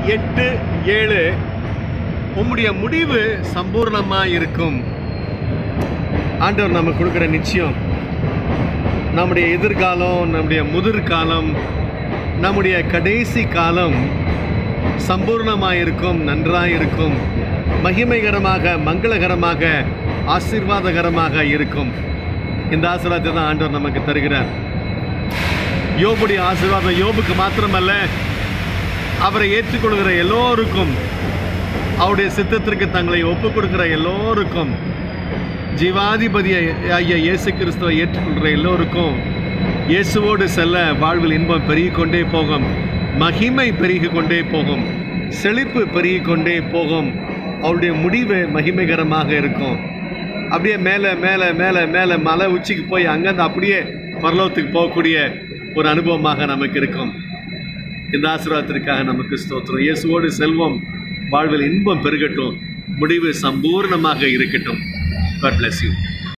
எட்டு ஏழு உம்முடைய முடிவு சம்பூர்ணமா இருக்கும் ஆண்டவர் நமக்கு கொடுக்குற நிச்சயம் நம்முடைய எதிர்காலம் நம்முடைய முதிர்காலம் நம்முடைய கடைசி காலம் சம்பூர்ணமாக இருக்கும் நன்றாக இருக்கும் மகிமைகரமாக மங்களகரமாக ஆசீர்வாதகரமாக இருக்கும் இந்த ஆசீர்வாதத்தை தான் ஆண்டவர் நமக்கு தருகிறார் யோபுடைய ஆசீர்வாதம் யோபுக்கு மாத்திரமல்ல அவரை ஏற்றுக்கொள்கிற எல்லோருக்கும் அவருடைய சித்தத்திற்கு தங்களை ஒப்புக் கொடுக்கிற எல்லோருக்கும் ஜீவாதிபதி ஐயா இயேசு கிறிஸ்துவை ஏற்றுக்கொள்கிற எல்லோருக்கும் இயேசுவோடு செல்ல வாழ்வில் இன்பம் பெருகிக் கொண்டே போகும் மகிமை பெருகிக் கொண்டே போகும் செழிப்பு பெருகிக் கொண்டே போகும் அவருடைய முடிவு மகிமைகரமாக இருக்கும் அப்படியே மேலே மேலே மேலே மேலே மலை உச்சிக்கு போய் அங்கேருந்து அப்படியே பரலோகத்துக்கு போகக்கூடிய ஒரு அனுபவமாக நமக்கு இருக்கும் இந்த ஆசீர்வாதத்திற்காக நமக்கு ஸ்தோத்திரம் இயேசுவோடு செல்வம் வாழ்வில் இன்பம் பெருகட்டும் முடிவு சம்பூர்ணமாக இருக்கட்டும் God bless you